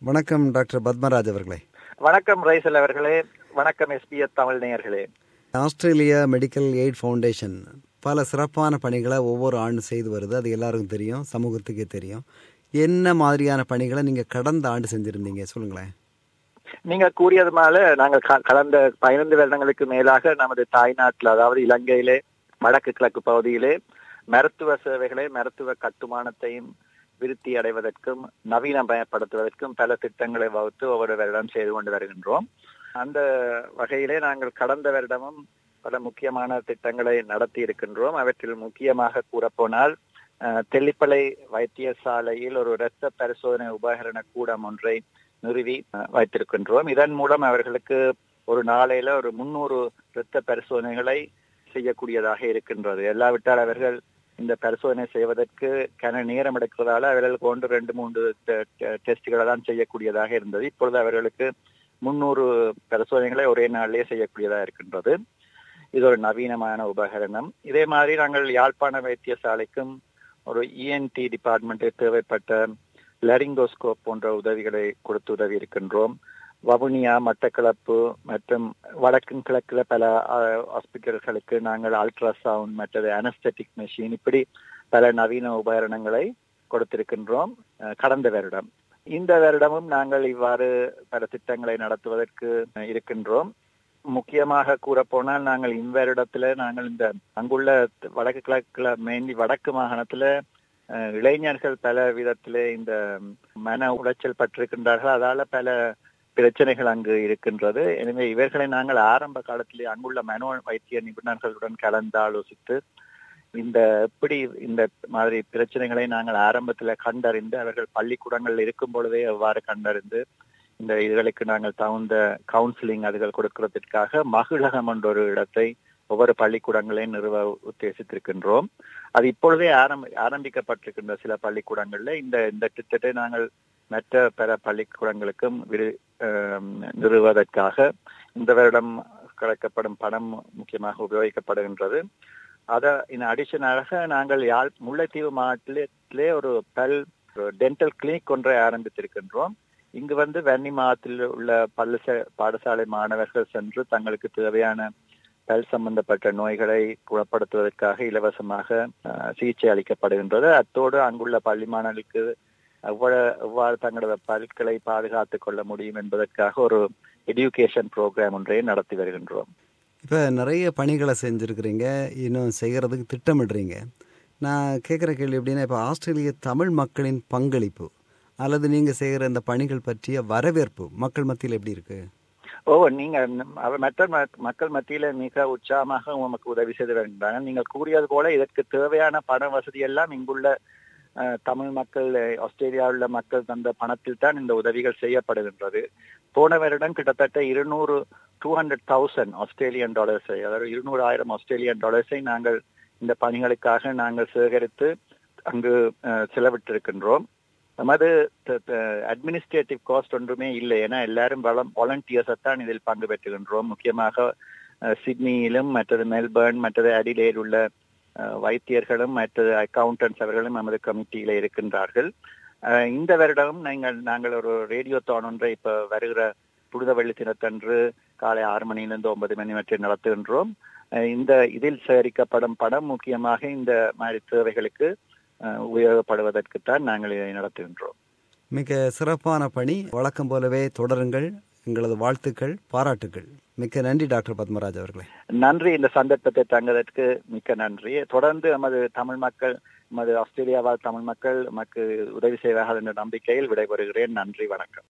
வணக்கம் டாக்டர் பத்மராஜ் அவர்களே வணக்கம் ரைசல் அவர்களே வணக்கம் எஸ்பிஎஸ் தமிழ் நேயர்களே ஆஸ்திரேலியா மெடிக்கல் எய்ட் ஃபவுண்டேஷன் பல சிறப்பான பணிகளை ஒவ்வொரு ஆண்டும் செய்து வருது அது எல்லாருக்கும் தெரியும் சமூகத்துக்கே தெரியும் என்ன மாதிரியான பணிகளை நீங்க கடந்த ஆண்டு செஞ்சிருந்தீங்க சொல்லுங்களேன் நீங்க கூறியது மேல நாங்கள் க- கடந்த பதினைந்து வருடங்களுக்கு மேலாக நமது தாய்நாட்டில் அதாவது இலங்கையிலே வடக்கு கிழக்கு பகுதியிலே மருத்துவ சேவைகளை மருத்துவ கட்டுமானத்தையும் விருத்தி அடைவதற்கும் நவீனமயப்படுத்துவதற்கும் பல திட்டங்களை வகுத்து ஒவ்வொரு வருடம் செய்து கொண்டு வருகின்றோம் அந்த வகையிலே நாங்கள் கடந்த வருடமும் பல முக்கியமான திட்டங்களை நடத்தி இருக்கின்றோம் அவற்றில் முக்கியமாக கூறப்போனால் அஹ், தெல்லிப்பளை வைத்தியசாலையில் ஒரு இரத்த பரிசோதனை உபகரண கூடம் ஒன்றை நிறுவி அஹ், வைத்திருக்கின்றோம் இதன் மூலம் அவர்களுக்கு ஒரு நாளையில ஒரு முன்னூறு இரத்த பரிசோதனைகளை செய்யக்கூடியதாக இருக்கின்றது எல்லாவிட்டால் அவர்கள் இந்த பரிசோதனை செய்வதற்கு கன நேரம் எடுக்கிறதால அவர்களுக்கு ஒன்று ரெண்டு மூன்று டெ- டெ- டெஸ்ட்களை தான் செய்யக்கூடியதாக இருந்தது இப்பொழுது அவர்களுக்கு முன்னூறு பரிசோதனைகளை ஒரே நாளிலே செய்யக்கூடியதாக இருக்கின்றது இது ஒரு நவீனமான உபகரணம் இதே மாதிரி நாங்கள் யாழ்ப்பாண வைத்தியசாலைக்கும் ஒரு இஎன்டி டிபார்ட்மெண்ட்டில் தேவைப்பட்ட லரிங்கோஸ்கோப் போன்ற உதவிகளை கொடுத்து உதவி இருக்கின்றோம் வவுனியா மட்டக்களப்பு மற்றும் வடக்கும் கிழக்கில் பல ஹாஸ்பிட்டல்களுக்கு நாங்கள் அல்ட்ராசவுண்ட் மற்றது அனஸ்தட்டிக் மெஷின் இப்படி பல நவீன உபகரணங்களை கொடுத்திருக்கின்றோம் அஹ், கடந்த வருடம் இந்த வருடமும் நாங்கள் இவ்வாறு பல திட்டங்களை நடத்துவதற்கு அஹ், இருக்கின்றோம் முக்கியமாக கூறப்போனால் நாங்கள் இவ்வருடத்துல நாங்கள் இந்த அங்குள்ள வடக்கு கிழக்குல மெயின்லி வடக்கு மாகாணத்துல அஹ், இளைஞர்கள் பல விதத்திலே இந்த மன உளைச்சல் பட்டிருக்கின்றார்கள் அதால பல பிரச்சனைகள் அங்கு இருக்கின்றது எனவே இவர்களை நாங்கள் ஆரம்ப காலத்திலே அங்குள்ள மனோ வைத்திய நிபுணர்களுடன் கலந்து ஆலோசித்து இந்த எப்படி இந்த மாதிரி பிரச்சனைகளை நாங்கள் ஆரம்பத்தில் கண்டறிந்து அவர்கள் பள்ளிக்கூடங்கள் இருக்கும் பொழுதே எவ்வாறு கண்டறிந்து இந்த இதுகளுக்கு நாங்கள் தகுந்த கவுன்சிலிங் அதுகள் கொடுக்கிறதுக்காக மகிழகம் என்ற ஒரு இடத்தை ஒவ்வொரு பள்ளிக்கூடங்களையும் நிறுவ உத்தேசித்திருக்கின்றோம் அது இப்பொழுதே ஆரம்ப ஆரம்பிக்கப்பட்டிருக்கின்ற சில பள்ளிக்கூடங்கள்ல இந்த இந்த திட்டத்தை நாங்கள் மற்ற பிற பள்ளிக்கூடங்களுக்கும் விரு ஆம், நிறுவுவதற்காக இந்த வருடம் கிடைக்கப்படும் பணம் முக்கியமாக உபயோகிக்கப்படுகின்றது அத இன் அடிஷனாக நாங்கள் யாழ் முல்லைத்தீவு மாவட்டத்திலே ஒரு பல் டென்டல் கிளினிக் ஒன்றை ஆரம்பித்திருக்கின்றோம் இங்கு வந்து வன்னி மாவட்டத்தில் உள்ள பள்ளி ச- பாடசாலை மாணவர்கள் சென்று தங்களுக்கு தேவையான பல் சம்பந்தப்பட்ட நோய்களை குணப்படுத்துவதற்காக இலவசமாக அஹ், சிகிச்சை அளிக்கப்படுகின்றது அத்தோடு அங்குள்ள பள்ளி மாணவர்களுக்கு எவ்வளவு எவ்வாறு தங்களது பல்களை பாதுகாத்துக் கொள்ள முடியும் என்பதற்காக ஒரு எடியூகேஷன் ப்ரோக்ராம் ஒன்றை நடத்தி வருகின்றோம் இப்போ நிறைய பணிகளை செஞ்சுருக்கிறீங்க இன்னும் செய்கிறதுக்கு திட்டமிடுறீங்க நான் கேட்குற கேள்வி எப்படின்னா இப்போ ஆஸ்திரேலிய தமிழ் மக்களின் பங்களிப்பு அல்லது நீங்கள் செய்கிற இந்த பணிகள் பற்றிய வரவேற்பு மக்கள் மத்தியில் எப்படி இருக்கு ஓ நீங்க நம்- அவ- மற்ற ம- மக்கள் மத்தியில மிக உற்சாகமாக உமக்கு உதவி செய்து வருகின்றாங்க நீங்கள் கூறியது போல இதற்கு தேவையான பண வசதி எல்லாம் இங்குள்ள அஹ், தமிழ் மக்கள் அஹ், ஆஸ்திரேலியாவில் உள்ள மக்கள் தந்த பணத்தில் தான் இந்த உதவிகள் செய்யப்படுகின்றது போன வருடம் கிட்டத்தட்ட இருநூறு டூ ஹண்ட்ரட் தௌசண்ட் ஆஸ்திரேலியன் டாலர்ஸை அதாவது இருநூறு ஆயிரம் ஆஸ்திரேலியன் டாலர்ஸை நாங்கள் இந்த பணிகளுக்காக நாங்கள் சேகரித்து அங்கு அஹ், செலவிட்டிருக்கின்றோம் நமது அட்மினிஸ்ட்ரேட்டிவ் காஸ்ட் ஒன்றுமே இல்லை ஏன்னா எல்லாரும் வளம் வாலண்டியர்ஸை தான் இதில் பங்கு பெற்றுகின்றோம் முக்கியமாக அஹ், சிட்னியிலும் மற்றது மெல்பர்ன் மற்றது அடிலேயில் உள்ள அஹ், வைத்தியர்களும் மற்றது அக்கவுண்டன்ஸ் அவர்களும் நமது கமிட்டியில இருக்கின்றார்கள் அஹ், இந்த வருடம் நீங்கள் நாங்கள் ஒரு ரேடியோ தான் ஒன்றை இப்ப வருகிற புனிதவள்ளி தினத்தன்று காலை ஆறு மணியிலிருந்து ஒன்பது மணி வரை நடத்துகின்றோம் அஹ், இந்த இதில் சேகரிக்கப்படும் பணம் முக்கியமாக இந்த மாதிரி தேவைகளுக்கு அஹ், உபயோகப்படுவதற்குத்தான் நாங்கள் இதை நடத்துகின்றோம் மிக சிறப்பான பணி வழக்கம் போலவே தொடருங்கள் எங்களது வாழ்த்துக்கள் பாராட்டுகள் மிக்க நன்றி டாக்டர் பத்மராஜ் அவர்களே நன்றி இந்த சந்தர்ப்பத்தை தங்குவதற்கு மிக்க நன்றி தொடர்ந்து நமது தமிழ் மக்கள் நமது ஆஸ்திரேலியா வாழ் தமிழ் மக்கள் நமக்கு உதவி செய்வார்கள் என்ற நம்பிக்கையில் விடைபெறுகிறேன் நன்றி வணக்கம்